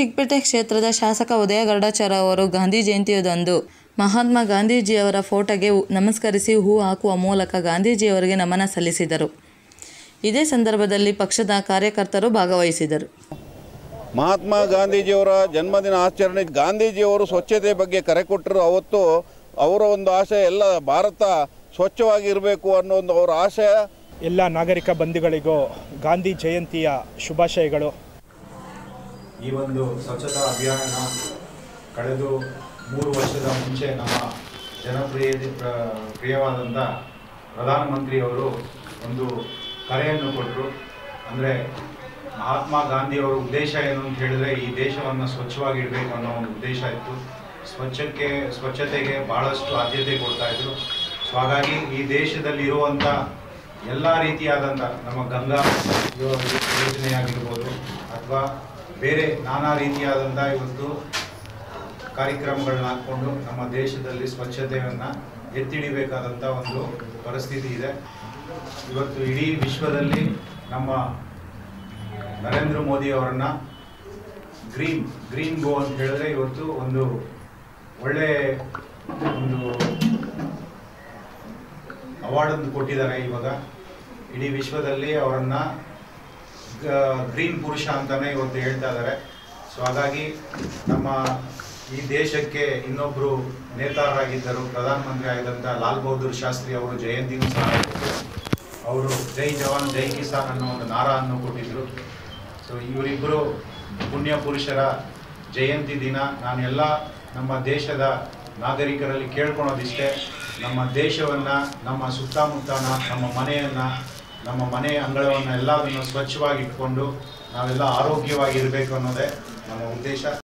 ಚಿಕ್ಕಪೇಟೆ ಕ್ಷೇತ್ರದ ಶಾಸಕ ಉದಯ ಗರುಡಾಚಾರ್ಯ ಅವರು ಗಾಂಧಿ ಜಯಂತಿಯದಂದು ಮಹಾತ್ಮ ಗಾಂಧೀಜಿಯವರ ಫೋಟೋಗೆ ನಮಸ್ಕರಿಸಿ ಹೂ ಹಾಕುವ ಮೂಲಕ ಗಾಂಧೀಜಿಯವರಿಗೆ ನಮನ ಸಲ್ಲಿಸಿದರು ಇದೇ ಸಂದರ್ಭದಲ್ಲಿ ಪಕ್ಷದ ಕಾರ್ಯಕರ್ತರು ಭಾಗವಹಿಸಿದರು ಮಹಾತ್ಮ ಗಾಂಧೀಜಿಯವರ ಜನ್ಮದಿನ ಆಚರಣೆ ಗಾಂಧೀಜಿಯವರು ಸ್ವಚ್ಛತೆ ಬಗ್ಗೆ ಕರೆ ಕೊಟ್ಟರು ಅವತ್ತು ಅವರ ಒಂದು ಆಶಯ ಎಲ್ಲ ಭಾರತ ಸ್ವಚ್ಛವಾಗಿರಬೇಕು ಅನ್ನೋ ಒಂದು ಅವರ ಆಶಯ ಎಲ್ಲ ನಾಗರಿಕ ಬಂಧುಗಳಿಗೂ ಗಾಂಧಿ ಜಯಂತಿಯ ಶುಭಾಶಯಗಳು ಈ ಒಂದು ಸ್ವಚ್ಛತಾ ಅಭಿಯಾನ ಕಳೆದು ಮೂರು ವರ್ಷದ ಮುಂಚೆ ನಮ್ಮ ಜನಪ್ರಿಯ ಪ್ರ- ಪ್ರಿಯವಾದಂಥ ಪ್ರಧಾನಮಂತ್ರಿಯವರು ಒಂದು ಕರೆಯನ್ನು ಕೊಟ್ಟರು ಅಂದರೆ ಮಹಾತ್ಮ ಗಾಂಧಿಯವರ ಉದ್ದೇಶ ಏನು ಅಂತ ಹೇಳಿದ್ರೆ ಈ ದೇಶವನ್ನು ಸ್ವಚ್ಛವಾಗಿ ಇಡಬೇಕು ಅನ್ನೋ ಒಂದು ಉದ್ದೇಶ ಇತ್ತು ಸ್ವಚ್ಛಕ್ಕೆ ಸ್ವಚ್ಛತೆಗೆ ಬಹಳಷ್ಟು ಆದ್ಯತೆ ಕೊಡ್ತಾ ಇದ್ರು ಸೊ ಹಾಗಾಗಿ ಈ ದೇಶದಲ್ಲಿ ಇರುವಂಥ ಎಲ್ಲ ರೀತಿಯಾದಂಥ ನಮ್ಮ ಗಂಗಾ ಯೋ- ಯೋಜನೆಯಾಗಿರ್ಬೋದು ಅಥವಾ ಬೇರೆ ನಾನಾ ರೀತಿಯಾದಂಥ ಇವತ್ತು ಕಾರ್ಯಕ್ರಮಗಳನ್ನ ಹಾಕ್ಕೊಂಡು ನಮ್ಮ ದೇಶದಲ್ಲಿ ಸ್ವಚ್ಛತೆಯನ್ನು ಎತ್ತಿಡಿಬೇಕಾದಂಥ ಒಂದು ಪರಿಸ್ಥಿತಿ ಇದೆ ಇವತ್ತು ಇಡೀ ವಿಶ್ವದಲ್ಲಿ ನಮ್ಮ ನರೇಂದ್ರ ಮೋದಿ ಅವರನ್ನ ಗ್ರೀನ್ ಗ್ರೀನ್ ಗೋ ಅಂತ ಹೇಳಿದ್ರೆ ಇವತ್ತು ಒಂದು ಒಳ್ಳೆ ಒಂದು ಅವಾರ್ಡ್ ಒಂದು ಕೊಟ್ಟಿದ್ದಾರೆ ಇವಾಗ ಇಡೀ ವಿಶ್ವದಲ್ಲಿ ಅವರನ್ನ ಗ್ರೀನ್ ಪುರುಷ ಅಂತಾನೆ ಇವತ್ತು ಹೇಳ್ತಾ ಇದ್ದಾರೆ ಸೊ ಹಾಗಾಗಿ ನಮ್ಮ ಈ ದೇಶಕ್ಕೆ ಇನ್ನೊಬ್ಬರು ನೇತಾರರಾಗಿದ್ದರು ಪ್ರಧಾನಮಂತ್ರಿ ಆಗಿದ್ದಂಥ ಲಾಲ್ ಬಹದ್ದೂರ್ ಶಾಸ್ತ್ರಿ ಅವರು ಜಯಂತಿನೂ ಸಹ ಇತ್ತು. ಅವರು ಜೈ ಜವಾನ್ ಜೈ ಕಿಸಾನ್ ಅನ್ನೋ ಒಂದು ನಾರಾವನ್ನು ಕೊಟ್ಟಿದ್ರು ಸೊ ಇವರಿಬ್ಬರು ಪುಣ್ಯ ಪುರುಷರ ಜಯಂತಿ ದಿನ ನಾನೆಲ್ಲ ನಮ್ಮ ದೇಶದ ನಾಗರಿಕರಲ್ಲಿ ಕೇಳ್ಕೊಳೋದಿಷ್ಟೇ ನಮ್ಮ ದೇಶವನ್ನು ನಮ್ಮ ಸುತ್ತಮುತ್ತನ ನಮ್ಮ ಮನೆಯನ್ನು ನಮ್ಮ ಮನೆ ಅಂಗಳವನ್ನು ಎಲ್ಲದನ್ನು ಸ್ವಚ್ಛವಾಗಿ ಇಟ್ಕೊಂಡು ನಾವೆಲ್ಲ ಆರೋಗ್ಯವಾಗಿ ಇರಬೇಕು ಅನ್ನೋದೇ ನಮ್ಮ ಉದ್ದೇಶ